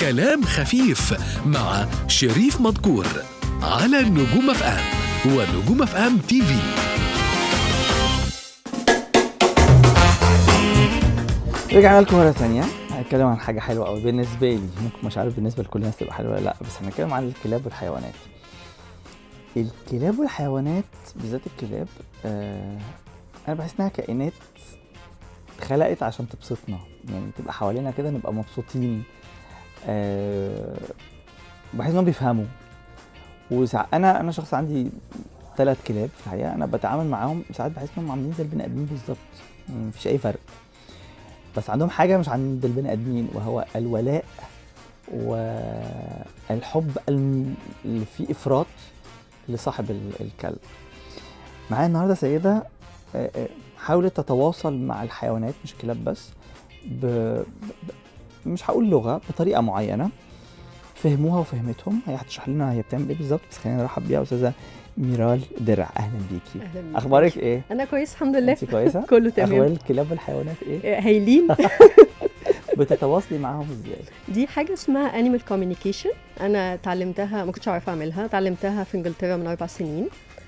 كلام خفيف مع شريف مدكور على نجوم اف ام ونجوم اف ام تي في رجعنا لكم مرة ثانية هنتكلم عن حاجة حلوة أوي بالنسبة لي ممكن مش عارف بالنسبة لكل الناس تبقى حلوة ولا لأ بس هنتكلم عن الكلاب والحيوانات الكلاب والحيوانات بالذات الكلاب آه أنا بحس إنها كائنات اتخلقت عشان تبسطنا يعني تبقى حوالينا كده نبقى مبسوطين آه بحس إنهم بيفهموا وسع... أنا أنا شخص عندي ثلاث كلاب في الحقيقة أنا بتعامل معاهم ساعات بحس إنهم عاملين زي البني آدمين بالظبط يعني مفيش أي فرق بس عندهم حاجة مش عند البني آدمين وهو الولاء والحب الم- اللي فيه إفراط لصاحب ال- الكلب معايا النهاردة سيدة آه، آه، حاولت تتواصل مع الحيوانات مش الكلاب بس ب... ب... مش هقول لغة بطريقة معينة فهموها وفهمتهم هي هتشرح لنا هي بتعمل ايه بالظبط بس خلينا نرحب بيها أستاذة ميرال درع أهلا بيكي اهلا بيك. أخبارك إيه؟ انا كويس الحمد لله أنت كويسة؟ كله أخبار تمام الكلاب والحيوانات إيه؟ هايلين بتتواصلي معاهم ازاي؟ دي حاجه اسمها انيمال كوميونيكيشن انا اتعلمتها ما كنتش اعرف اعملها اتعلمتها في انجلترا من اربع سنين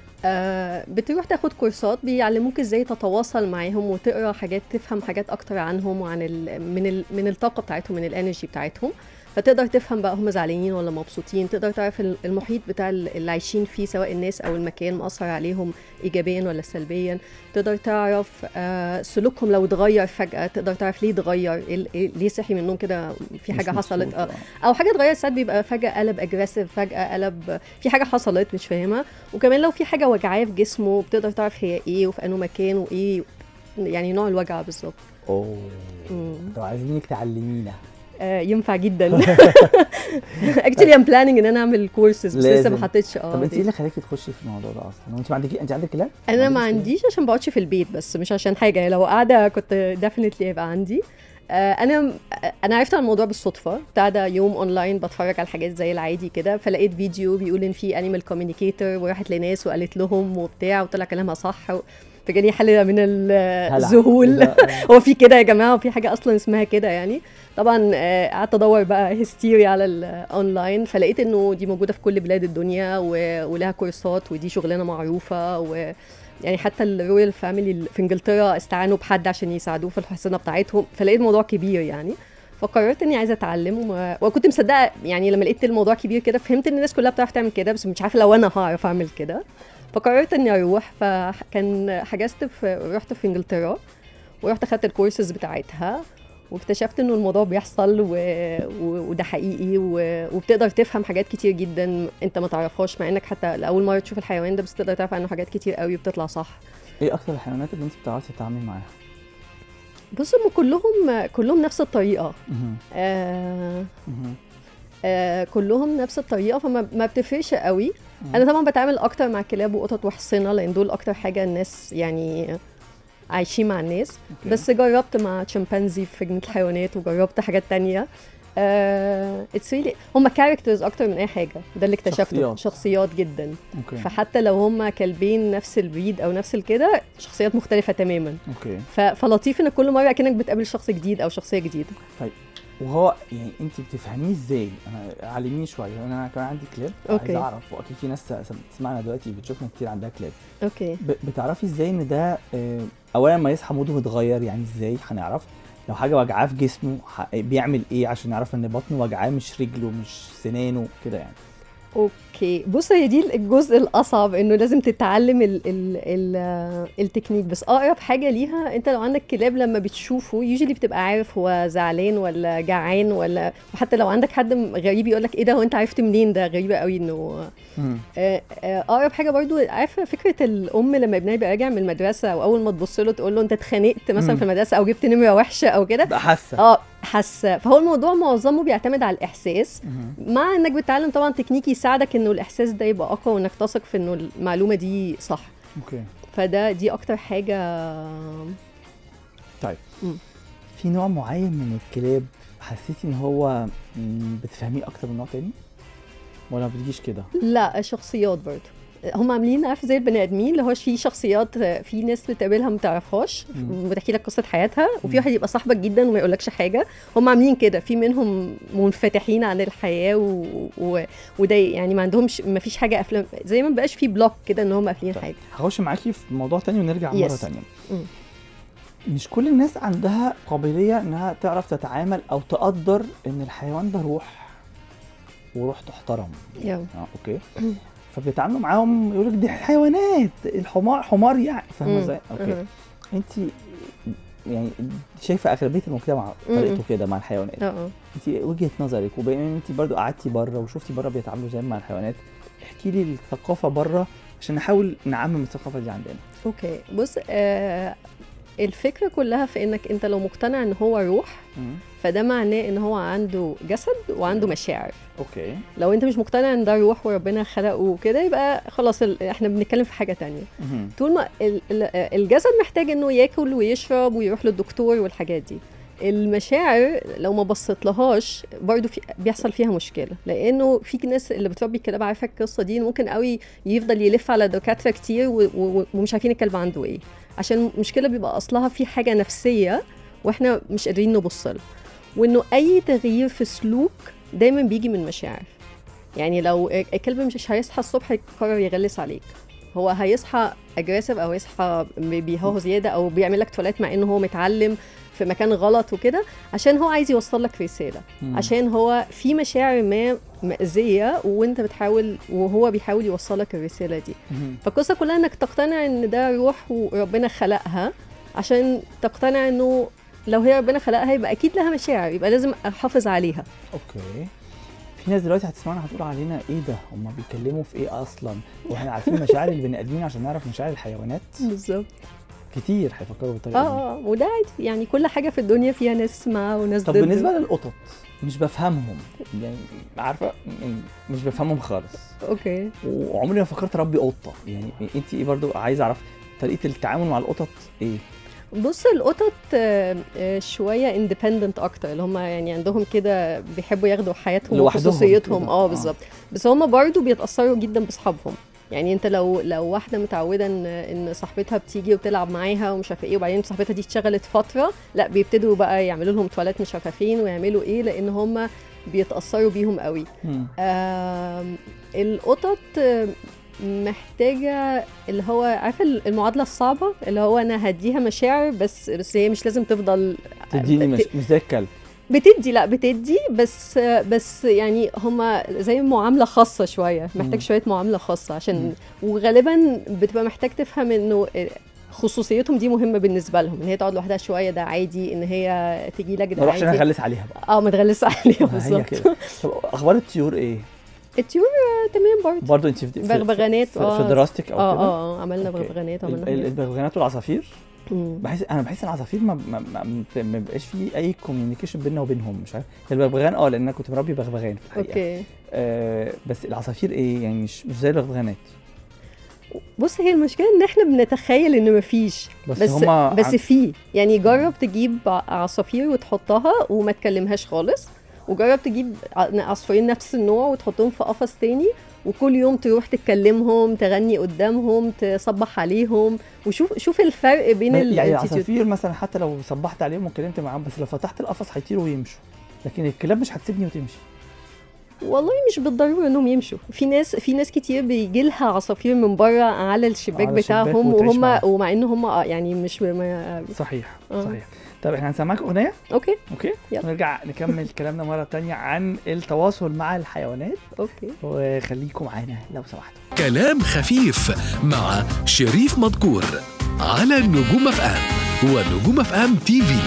آه بتروح تاخد كورسات بيعلموك ازاي تتواصل معاهم وتقرا حاجات تفهم حاجات اكتر عنهم وعن ال من ال من الطاقه بتاعتهم من الانرجي بتاعتهم فتقدر تفهم بقى هم زعلانين ولا مبسوطين تقدر تعرف ال- المحيط بتاع ال- اللي عايشين فيه سواء الناس او المكان مأثر عليهم ايجابيا ولا سلبيا تقدر تعرف آه سلوكهم لو اتغير فجأة تقدر تعرف ليه اتغير إيه- إيه- ليه صحي من النوم كده في مش حاجة حصلت مبسوط، آه او حاجه اتغيرت ساعات بيبقى فجاه قلب اجريسيف فجاه قلب في حاجه حصلت مش فاهمها وكمان لو في حاجه وجعاه في جسمه بتقدر تعرف هي ايه وفي انه مكان وايه يعني نوع الوجع بالظبط اوه مم. طب عايزينك تعلمينا آه ينفع جدا اكشلي ام بلاننج ان انا اعمل كورسز بس لسه لازم. ما حطيتش اه طب انت دي. ايه اللي خلاكي تخشي في الموضوع ده اصلا؟ انت ما عندك انت عندك كلاب؟ انا ما عندكش عنديش عشان بقعدش في البيت بس مش عشان حاجه لو قاعده كنت ديفينتلي هيبقى عندي آه، انا انا عرفت عن الموضوع بالصدفه بتاع ده يوم اونلاين بتفرج على حاجات زي العادي كده فلقيت فيديو بيقول ان في انيمال كوميونيكيتور وراحت لناس وقالت لهم وبتاع وطلع كلامها صح و... فجالي حاله من هلع. الذهول إيه ده؟ آه. هو في كده يا جماعه وفي حاجه اصلا اسمها كده يعني طبعا آه، قعدت ادور بقى هيستيري على الاونلاين فلقيت انه دي موجوده في كل بلاد الدنيا و- ولها كورسات ودي شغلانه معروفه و يعني حتى الرويال فاميلي في انجلترا استعانوا بحد عشان يساعدوه في الحصانه بتاعتهم فلقيت الموضوع كبير يعني فقررت اني عايزه اتعلم و... وكنت مصدقه يعني لما لقيت الموضوع كبير كده فهمت ان الناس كلها بتعرف تعمل كده بس مش عارفه لو انا هعرف اعمل كده فقررت اني اروح فكان حجزت في رحت في انجلترا ورحت اخدت الكورسز بتاعتها واكتشفت انه الموضوع بيحصل و... و... وده حقيقي و... وبتقدر تفهم حاجات كتير جدا انت ما تعرفهاش مع انك حتى لاول مره تشوف الحيوان ده بس تقدر تعرف عنه حاجات كتير قوي وبتطلع صح ايه اكتر الحيوانات اللي انت بتعرفي تتعاملي معاها؟ بص هم كلهم كلهم نفس الطريقه مهم. آه مهم. آه كلهم نفس الطريقه فما ما بتفرقش قوي مم. انا طبعا بتعامل اكتر مع كلاب وقطط وحصنه لان دول اكتر حاجه الناس يعني عايشين مع الناس أوكي. بس جربت مع تشمبانزي في جنينه الحيوانات وجربت حاجات تانية اتس ريلي هم كاركترز اكتر من اي حاجه ده اللي اكتشفته شخصيات. شخصيات جدا اوكي فحتى لو هم كلبين نفس البريد او نفس الكده شخصيات مختلفه تماما اوكي ف- فلطيف ان كل مره اكنك بتقابل شخص جديد او شخصيه جديده وهو يعني انت بتفهميه ازاي؟ انا علميني شويه لان انا كمان عندي كلاب عايز أوكي. اعرف واكيد في ناس س- بتسمعنا دلوقتي بتشوفنا كتير عندها كلاب اوكي ب- بتعرفي ازاي ان ده آه، اولا ما يصحى موده متغير يعني ازاي هنعرف لو حاجه وجعاه في جسمه ح- بيعمل ايه عشان نعرف ان بطنه وجعاه مش رجله مش سنانه كده يعني اوكي بص هي دي الجزء الاصعب انه لازم تتعلم ال ال ال التكنيك بس اقرب حاجه ليها انت لو عندك كلاب لما بتشوفه يوجولي بتبقى عارف هو زعلان ولا جعان ولا وحتى لو عندك حد غريب يقول لك ايه ده هو انت عرفت منين ده غريبه قوي انه مم. آه، آه، اقرب حاجه برضو عارفه فكره الام لما ابنها يبقى راجع من المدرسه واول ما تبص له تقول له انت اتخانقت مثلا مم. في المدرسه او جبت نمره وحشه او كده بقى حاسه اه حاسه فهو الموضوع معظمه بيعتمد على الاحساس مهم. مع انك بتتعلم طبعا تكنيك يساعدك انه الاحساس ده يبقى اقوى وانك تثق في انه المعلومه دي صح اوكي فده دي اكتر حاجه طيب مم. في نوع معين من الكلاب حسيتي ان هو مم، بتفهميه اكتر من نوع تاني ولا ما بتجيش كده لا شخصيات برضه هم عاملين عارف زي البني ادمين اللي هو في شخصيات آه، في ناس بتقابلها ما تعرفهاش مم. بتحكي لك قصه حياتها وفي مم. واحد يبقى صاحبك جدا وما يقولكش حاجه هم عاملين كده في منهم منفتحين عن الحياه و... و... وده يعني ما عندهمش ما فيش حاجه قافله زي ما بقاش في بلوك كده ان هم قافلين طيب. حاجه هخش معاكي في موضوع تاني ونرجع Yes. مره تانية مم. مش كل الناس عندها قابليه انها تعرف تتعامل او تقدر ان الحيوان ده روح وروح تحترم يلا اه اوكي فبيتعاملوا معاهم يقول لك دي حيوانات الحمار حمار يعني فاهمه مم. ازاي؟ اوكي أها. انت يعني شايفه اغلبيه المجتمع مم. طريقته كده مع الحيوانات اه اه انت وجهه نظرك وبما ان انت برضو قعدتي بره وشفتي بره بيتعاملوا ازاي مع الحيوانات احكي لي الثقافه بره عشان نحاول نعمم الثقافه دي عندنا اوكي بص آه الفكره كلها في انك انت لو مقتنع ان هو روح فده معناه ان هو عنده جسد وعنده مشاعر اوكي لو انت مش مقتنع ان ده روح وربنا خلقه وكده يبقى خلاص ال- احنا بنتكلم في حاجه تانية مهم. طول ما ال- ال- الجسد محتاج انه ياكل ويشرب ويروح للدكتور والحاجات دي المشاعر لو ما بصيت لهاش برضه في بيحصل فيها مشكله لانه في ناس اللي بتربي الكلاب عارفه القصه دي ممكن قوي يفضل يلف على دكاتره كتير و- و- ومش عارفين الكلب عنده ايه عشان المشكله بيبقى اصلها في حاجه نفسيه واحنا مش قادرين نبص لها وانه اي تغيير في سلوك دايما بيجي من مشاعر يعني لو الكلب مش هيصحى الصبح يقرر يغلس عليك هو هيصحى اجريسيف او يصحى بيهوه زياده او بيعمل لك تواليت مع انه هو متعلم في مكان غلط وكده عشان هو عايز يوصل لك رساله مم. عشان هو في مشاعر ما مأذية وانت بتحاول وهو بيحاول يوصلك الرسالة دي مهم. فالقصة كلها انك تقتنع ان ده روح وربنا خلقها عشان تقتنع انه لو هي ربنا خلقها يبقى اكيد لها مشاعر يبقى لازم احافظ عليها اوكي في ناس دلوقتي هتسمعنا هتقول علينا ايه ده هم بيتكلموا في ايه اصلا واحنا عارفين مشاعر البني ادمين عشان نعرف مشاعر الحيوانات بالظبط كتير هيفكروا بالطريقه دي اه اه وده عادي يعني كل حاجة في الدنيا فيها ناس مع وناس طب ضد بالنسبه للقطط مش بفهمهم يعني عارفه يعني مش بفهمهم خالص اوكي وعمري ما فكرت اربي قطه يعني انت ايه برضو عايز اعرف طريقه التعامل مع القطط ايه بص القطط آه، آه، شويه اندبندنت اكتر اللي هم يعني عندهم كده بيحبوا ياخدوا حياتهم لوحدهم وخصوصيتهم كده. اه آه. بالظبط بس هم برضو بيتاثروا جدا باصحابهم يعني انت لو لو واحده متعوده ان ان صاحبتها بتيجي وتلعب معاها ومش عارفه ايه وبعدين صاحبتها دي اتشغلت فتره لا بيبتدوا بقى يعملوا لهم تواليت مش عارفه فين ويعملوا ايه لان هم بيتاثروا بيهم قوي مم. آم، القطط آم، محتاجة اللي هو عارفة المعادلة الصعبة اللي هو أنا هديها مشاعر بس بس هي مش لازم تفضل تديني مش, مش زي الكلب بتدي لا بتدي بس بس يعني هما زي معاملة خاصة شوية مم. محتاج شوية معاملة خاصة مم. عشان وغالبا بتبقى محتاج تفهم إنه خصوصيتهم دي مهمة بالنسبة لهم إن هي تقعد لوحدها شوية ده عادي إن هي تجي لك ما ده اروحش انا عادي اغلس عليها بقى اه ما تغلس عليها ما هي بالظبط كده طب اخبار الطيور ايه الطيور آه، تمام برضه برضه انت في, في, بغبغانات، في, آه. في دراستك او اه كده اه اه عملنا أوكي. بغبغانات ال- عملنا ال- حاجات. البغبغانات والعصافير مم. بحس انا بحس ان العصافير ما ما ما, ما بيبقاش فيه اي كوميونيكيشن بيننا وبينهم مش عارف البغبغان اه لان انا كنت مربي بغبغان في الحقيقه اوكي آه بس العصافير ايه يعني مش مش زي البغبغانات بص هي المشكله ان احنا بنتخيل ان مفيش بس بس هما بس عن- في يعني جرب تجيب ع- عصافير وتحطها وما تكلمهاش خالص وجرب تجيب ع- عصفورين نفس النوع وتحطهم في قفص تاني وكل يوم تروح تكلمهم تغني قدامهم تصبح عليهم وشوف شوف الفرق بين ما- ال يعني attitude. العصافير مثلا حتى لو صبحت عليهم واتكلمت معاهم بس لو فتحت القفص هيطيروا ويمشوا لكن الكلاب مش هتسيبني وتمشي والله مش بالضروره انهم يمشوا في ناس في ناس كتير بيجي لها عصافير من بره على الشباك على الشباك بتاعهم وتعيش وهم معاهم. ومع ان هم آه يعني مش ما صحيح آه. صحيح طب احنا هنسمعك اغنيه اوكي اوكي يلا. ونرجع نكمل كلامنا مره تانية عن التواصل مع الحيوانات اوكي وخليكم معانا لو سمحتوا كلام خفيف مع شريف مذكور على نجوم اف ام ونجوم اف ام تي في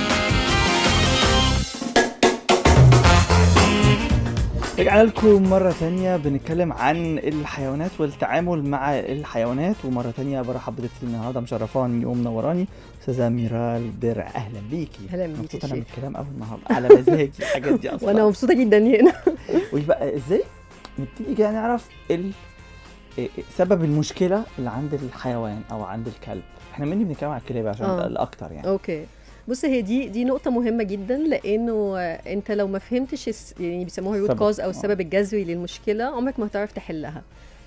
رجعنا لكم مرة تانية بنتكلم عن الحيوانات والتعامل مع الحيوانات ومرة تانية برحب بضيفتي النهاردة مشرفاني ومنوراني أستاذة ميرال درع أهلا بيكي أهلا بيكي مبسوطة يا أنا من شيخ. الكلام أول النهاردة على مزاجي الحاجات دي أصلا وانا مبسوطه جدا هنا قولي بقى إزاي نبتدي كده نعرف ال... إيه- إيه سبب المشكلة اللي عند الحيوان أو عند الكلب احنا مني بنتكلم على الكلاب عشان آه. ده الأكتر يعني اوكي بص هي دي دي نقطة مهمة جدا لأنه آه، أنت لو ما فهمتش الس- يعني بيسموها روت سبب. كوز أو آه. السبب الجذري للمشكلة عمرك ما هتعرف تحلها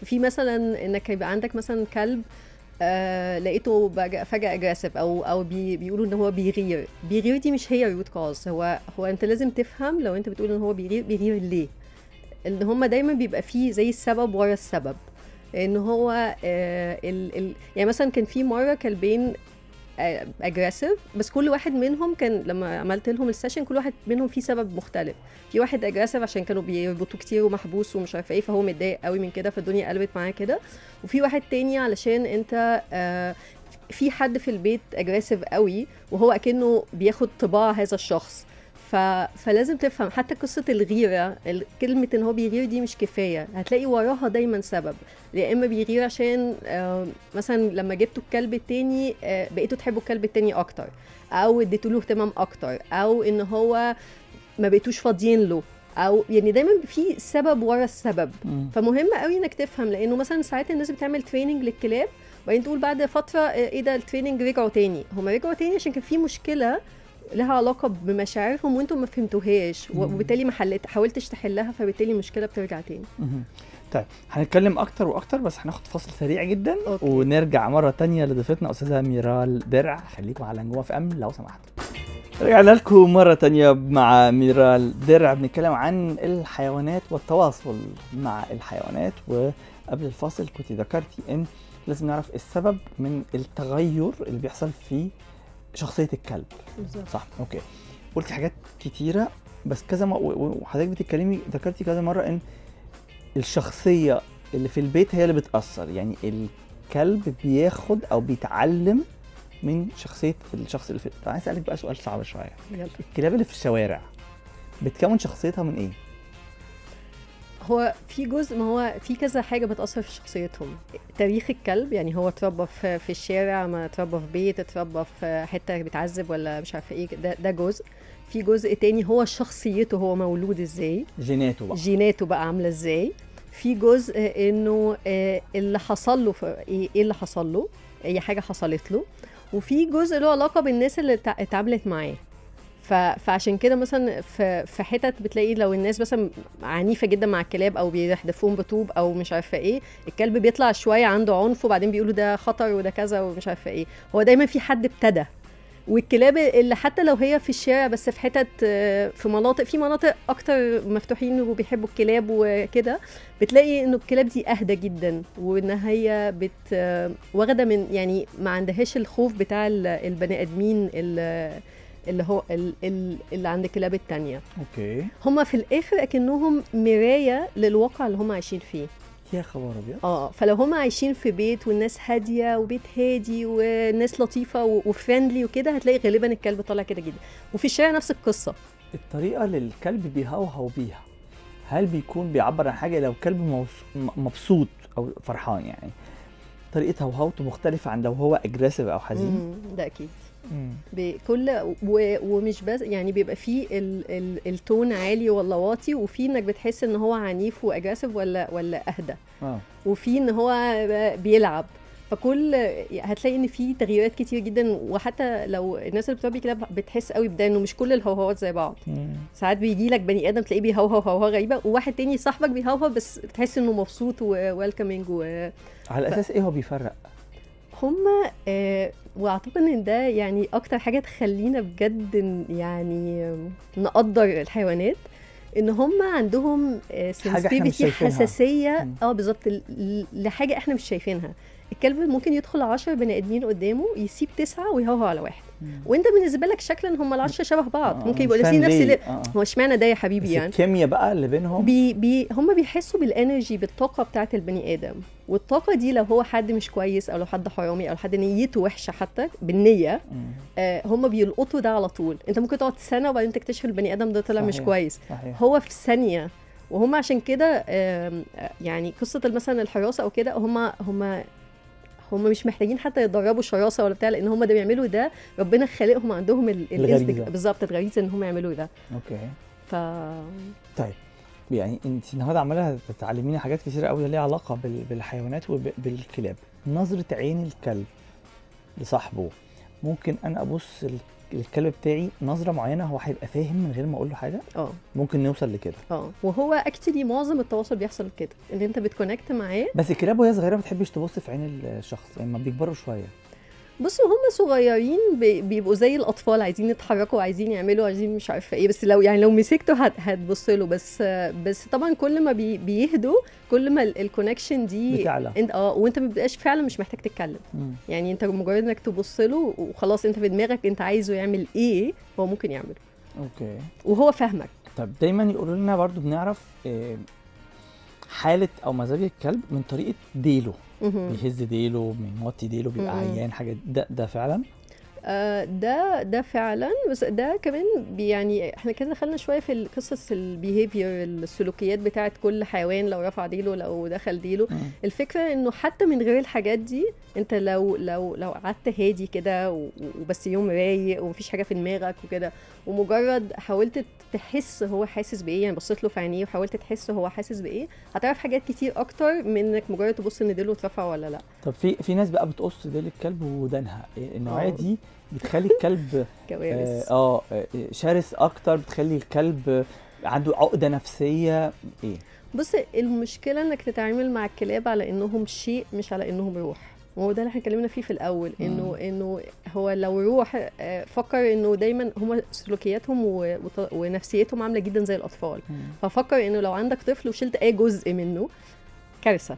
في مثلا انك يبقى عندك مثلا كلب آه لقيته بج- فجأة اجريسيف او او بي بيقولوا ان هو بيغير بيغير دي مش هي روت كاز هو هو انت لازم تفهم لو انت بتقول ان هو بيغير بيغير ليه ان هما دايما بيبقى فيه زي السبب ورا السبب ان هو آه ال ال يعني مثلا كان في مره كلبين اجريسيف بس كل واحد منهم كان لما عملت لهم السيشن كل واحد منهم فيه سبب مختلف في واحد اجريسيف عشان كانوا بيربطوه كتير ومحبوس ومش عارفه ايه فهو متضايق قوي من كده فالدنيا قلبت معاه كده وفي واحد تاني علشان انت آه في حد في البيت اجريسيف قوي وهو اكنه بياخد طباع هذا الشخص ف... فلازم تفهم حتى قصة الغيرة ال- كلمة ان هو بيغير دي مش كفاية هتلاقي وراها دايما سبب يا اما بيغير عشان آه، مثلا لما جبتوا الكلب التاني آه، بقيتوا تحبوا الكلب التاني اكتر او اديتوا له اهتمام اكتر او ان هو ما بقيتوش فاضيين له او يعني دايما في سبب ورا السبب مم. فمهم قوي انك تفهم لانه مثلا ساعات الناس بتعمل تريننج للكلاب وبعدين تقول بعد فتره آه، ايه ده التريننج رجعوا تاني هم رجعوا تاني عشان كان في مشكله لها علاقه بمشاعرهم وانتم ما فهمتوهاش و- مم. وبالتالي ما حلت حاولتش تحلها فبالتالي المشكله بترجع تاني مهم. طيب هنتكلم اكتر واكتر بس هناخد فاصل سريع جدا أوكي. ونرجع مره تانية لضيفتنا استاذه ميرال درع خليكم على نجوم في ام لو سمحتوا رجعنا لكم مرة تانية مع ميرال درع بنتكلم عن الحيوانات والتواصل مع الحيوانات وقبل الفاصل كنت ذكرتي ان لازم نعرف السبب من التغير اللي بيحصل في شخصية الكلب بالظبط صح اوكي قلتي حاجات كتيره بس كذا م... و- و- وحضرتك بتتكلمي ذكرتي كذا مره ان الشخصيه اللي في البيت هي اللي بتاثر يعني الكلب بياخد او بيتعلم من شخصيه الشخص اللي في طب عايز اسالك بقى سؤال صعب شويه يلا الكلاب اللي في الشوارع بتكون شخصيتها من ايه هو في جزء ما هو في كذا حاجه بتاثر في شخصيتهم تاريخ الكلب يعني هو اتربى في في الشارع ما اتربى في بيت اتربى في حته بتعذب ولا مش عارفه ايه ده ده جزء في جزء تاني هو شخصيته هو مولود ازاي جيناته بقى جيناته بقى عامله ازاي في جزء انه آه، اللي حصل له في- ايه إيه اللي حصل له اي حاجه حصلت له وفي جزء له علاقه بالناس اللي اتع- اتعاملت معاه ف... فعشان كده مثلا في في حتت بتلاقي لو الناس مثلا عنيفه جدا مع الكلاب او بيحدفوهم بطوب او مش عارفه ايه الكلب بيطلع شويه عنده عنف وبعدين بيقولوا ده خطر وده كذا ومش عارفه ايه هو دايما في حد ابتدى والكلاب اللي حتى لو هي في الشارع بس في حتت آه، في مناطق في مناطق اكتر مفتوحين وبيحبوا الكلاب وكده بتلاقي انه الكلاب دي اهدى جدا وان هي بت آه، واخده من يعني ما عندهاش الخوف بتاع ال- البني ادمين ال- اللي هو ال- ال- اللي عند الكلاب التانية اوكي هما في الاخر اكنهم مرايه للواقع اللي هما عايشين فيه يا خبر ابيض اه فلو هم عايشين في بيت والناس هاديه وبيت هادي والناس لطيفه و- وفريندلي وكده هتلاقي غالبا الكلب طالع كده جدا وفي الشارع نفس القصه الطريقه اللي الكلب بيهوهو بيها هل بيكون بيعبر عن حاجه لو كلب موس- م- مبسوط او فرحان يعني طريقه هوهوته مختلفه عن لو هو اجريسيف او حزين مم، ده اكيد مم. بكل و... ومش بس يعني بيبقى فيه ال... ال... التون عالي ولا واطي وفي انك بتحس ان هو عنيف واجريسيف ولا ولا اهدى اه وفي ان هو بيلعب فكل هتلاقي ان في تغييرات كتير جدا وحتى لو الناس اللي بتربي كلاب بتحس قوي بده انه مش كل الهوهوات زي بعض مم. ساعات بيجي لك بني ادم تلاقيه بيهوهو هوهو غريبه وواحد تاني صاحبك بيهوهو بس بتحس انه مبسوط وويلكمينج وهم على اساس ايه هو بيفرق آه واعتقد ان ده يعني اكتر حاجه تخلينا بجد ن- يعني آم، نقدر الحيوانات ان هم عندهم حاجة إحنا مش سنسيتيفيتي شايفينها. حساسيه مم. اه بالظبط ل- ل- لحاجه احنا مش شايفينها الكلب ممكن يدخل عشر بني ادمين قدامه يسيب تسعه ويهوهو على واحد وانت بالنسبه لك شكلا هم العشره شبه بعض آه، ممكن مش يبقوا فاهم لابسين نفس ليه. اللي- آه، آه. هو اشمعنى ده يا حبيبي بس يعني الكيمياء بقى اللي بينهم بي بي هم بيحسوا بالانرجي بالطاقه بتاعت البني ادم والطاقه دي لو هو حد مش كويس او لو حد حرامي او حد نيته وحشه حتى بالنية مم. آه هم بيلقطوا ده على طول انت ممكن تقعد سنه وبعدين تكتشف البني ادم ده طلع مش صحيح. كويس صحيح هو في ثانيه وهم عشان كده آم، آه، يعني قصه مثلا الحراسه او كده هم هم هم مش محتاجين حتى يتدربوا شراسه ولا بتاع لان هم ده بيعملوا ده ربنا خالقهم عندهم ال- الغريزة. الإنستنكت- بالظبط الغريزه ان هم يعملوا ده اوكي ف طيب يعني انت النهارده عماله تعلميني حاجات كتيره قوي ليها علاقه بال- بالحيوانات وبالكلاب نظره عين الكلب لصاحبه ممكن انا ابص للكلب بتاعي نظره معينه هو هيبقى فاهم من غير ما اقول له حاجه اه ممكن نوصل لكده اه وهو اكشلي معظم التواصل بيحصل كده ان انت بتكونكت معاه بس الكلاب وهي صغيره ما بتحبش تبص في عين الشخص يعني ما بيكبروا شويه بص هم صغيرين بي- بيبقوا زي الاطفال عايزين يتحركوا عايزين يعملوا عايزين مش عارفه ايه بس لو يعني لو مسكته هت هتبص له بس بس طبعا كل ما بي بيهدوا كل ما الكونكشن دي بتعلى انت اه وانت ما بتبقاش فعلا مش محتاج تتكلم مم. يعني انت مجرد انك تبص له وخلاص انت في دماغك انت عايزه يعمل ايه هو ممكن يعمله اوكي وهو فاهمك طب دايما يقولوا لنا برضو بنعرف آه، حاله او مزاج الكلب من طريقه ديله مهم. بيهز ديله بيموطي ديله بيبقى مم. عيان حاجه ده ده فعلا آه، ده ده فعلا بس ده كمان بي- يعني احنا كده دخلنا شويه في القصص البيهيفير السلوكيات بتاعت كل حيوان لو رفع ديله لو دخل ديله مم. الفكره انه حتى من غير الحاجات دي انت لو لو لو قعدت هادي كده و- وبس يوم رايق ومفيش حاجه في دماغك وكده ومجرد حاولت تحس هو حاسس بايه يعني بصيت له في عينيه وحاولت تحس هو حاسس بايه هتعرف حاجات كتير اكتر من انك مجرد تبص ان ديله اترفع ولا لا طب في في ناس بقى بتقص ديل الكلب ودانها إيه النوعيه آه. دي بتخلي الكلب كوارث اه آه، شرس اكتر بتخلي الكلب عنده عقده نفسيه ايه بص المشكلة انك تتعامل مع الكلاب على انهم شيء مش على انهم روح وهو ده اللي احنا اتكلمنا فيه في الاول انه انه هو لو روح آه، فكر انه دايما هم سلوكياتهم و- وط- ونفسيتهم عامله جدا زي الاطفال ففكر انه لو عندك طفل وشلت اي جزء منه كارثه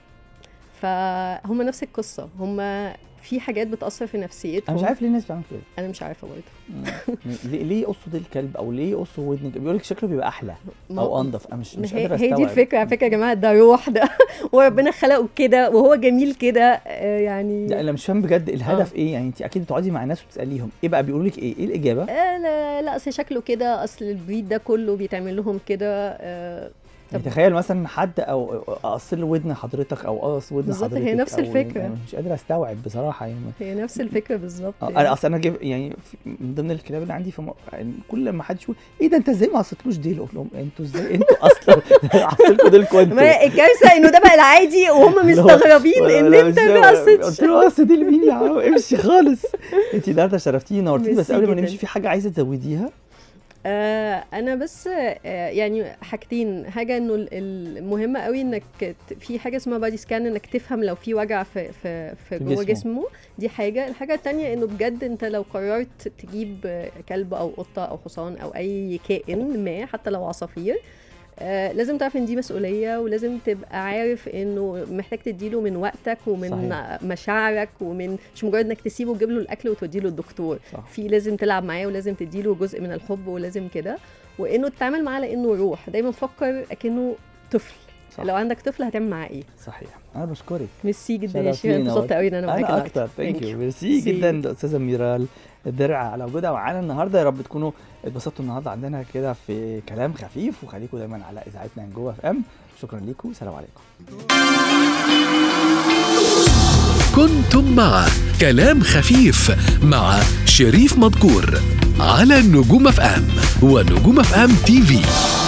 فهم نفس القصه هم في حاجات بتاثر في نفسيتهم انا مش عارف ليه الناس بتعمل كده انا مش عارفه برضه مم. ليه ليه يقصوا ديل الكلب او ليه يقصوا ودن بيقول لك شكله بيبقى احلى ما- او انضف انا مش مش هي, قادر هي استوعب دي الفكره على فكره يا جماعه ده روح ده وربنا خلقه كده وهو جميل كده آه، يعني لا انا مش فاهم بجد الهدف ايه يعني انت اكيد بتقعدي مع ناس وتساليهم ايه بقى بيقولوا لك ايه ايه الاجابه آه لا لا اصل شكله كده اصل البريد ده كله بيتعمل لهم كده آه طب- يعني تخيل مثلا حد او اقص له ودن حضرتك او اقص ودن بالظبط، حضرتك هي نفس أو- الفكرة. أنا مش قادر استوعب بصراحه يعني هي نفس الفكره بالظبط آه، يعني. انا اصل انا جيب يعني في- من ضمن الكلاب اللي عندي في م... يعني كل ما حد يقول ايه ده انت ازاي ما قصيتلوش ديل اقول لهم انتوا ازاي انتوا اصلا عصيتكم ديلكم انتوا ما هي الكارثه انه ده بقى العادي وهم اللي هو- مستغربين ولا- ان ولا انت مش ما فاهم. قصيتش قلت له قص ديل مين يا عم امشي خالص انت النهارده شرفتيني نورتيني بس ميرسي قبل ما جداً. نمشي في حاجه عايزه تزوديها آه انا بس آه يعني حاجتين حاجه انه ال- المهمه قوي انك ت- في حاجه اسمها بادي سكان انك تفهم لو في وجع في في في في جوه جسمه. جسمه دي حاجه الحاجه التانية انه بجد انت لو قررت تجيب آه، كلب او قطه او حصان او اي كائن ما حتى لو عصافير آه لازم تعرف ان دي مسؤوليه ولازم تبقى عارف انه محتاج تديله من وقتك ومن صحيح. مشاعرك ومن مش مجرد انك تسيبه وتجيب له الاكل وتوديله الدكتور صح في لازم تلعب معاه ولازم تديله جزء من الحب ولازم كده وانه تتعامل معاه لانه روح دايما فكر اكنه طفل صح لو عندك طفل هتعمل معاه ايه صحيح انا بشكرك ميرسي جدا يا شيخ شرفتينا انبسطت قوي ان انا معاك انا النهاردة. اكتر ثانك Thank يو you. ميرسي See جدا you. الاستاذه ميرال الدرع على وجودها معانا النهارده يا رب تكونوا اتبسطتوا النهارده عندنا كده في كلام خفيف وخليكم دايما على اذاعتنا من جوه اف ام شكرا ليكم سلام عليكم كنتم مع كلام خفيف مع شريف مدكور على نجوم اف ام ونجوم اف ام تي في